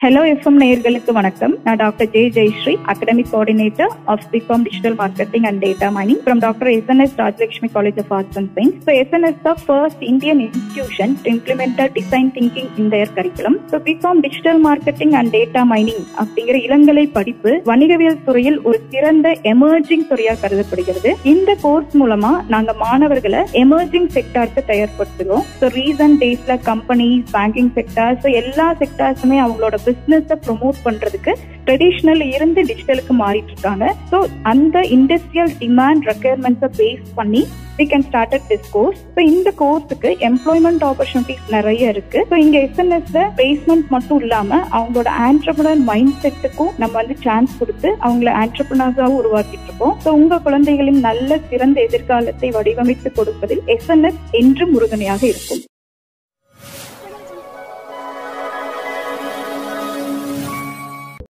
hello FM நேயர்களுக்கு வணக்கம் நான் doctor J Jayashree academic coordinator of BCom digital marketing and data mining from doctor S N S Rajalakshmi college of arts and science so S N S the first Indian institution to implement design thinking in their curriculum so BCom digital marketing and data mining அப்படிங்கிற இளங்கலை படிப்பு வணிகவியல் துறையில் ஒரு சிறந்த emerging துறையாக கருதப்படுகிறது இந்த கோர்ஸ் மூலமா நாங்க மாணவர்களை எமர்ஜிங் செக்டாருக்கு தயார்படுத்துகிறோம் ஸோ ரீசன்ட் டேஸ்ல கம்பெனிஸ் பேங்கிங் செக்டார் ஸோ எல்லா செக்டார்ஸுமே அவங்களோட பிசினஸ் ப்ரொமோட் பண்றதுக்கு ட்ரெடிஷ்னல் இருந்து டிஜிட்டலுக்கு மாறிட்டு இருக்காங்க ஸோ அந்த இண்டஸ்ட்ரியல் டிமாண்ட் ரெக்குயர்மெண்ட்ஸை பேஸ் பண்ணி we can start at this course so இந்த கோர்ஸுக்கு எம்ப்ளாய்மெண்ட் ஆப்பர்ச்சுனிட்டிஸ் நிறைய இருக்கு ஸோ இங்க எஸ்என்எஸ்ல பிளேஸ்மெண்ட் மட்டும் இல்லாம அவங்களோட ஆண்டர்பனர் மைண்ட் செட்டுக்கும் நம்ம வந்து சான்ஸ் கொடுத்து அவங்கள ஆண்டர்பனர்ஸாகவும் உருவாக்கிட்டு இருக்கோம் ஸோ உங்க குழந்தைகளின் நல்ல சிறந்த எதிர்காலத்தை வடிவமைத்து கொடுப்பதில் எஸ்என்எஸ் என்றும் உறுதுணையாக இருக்கும்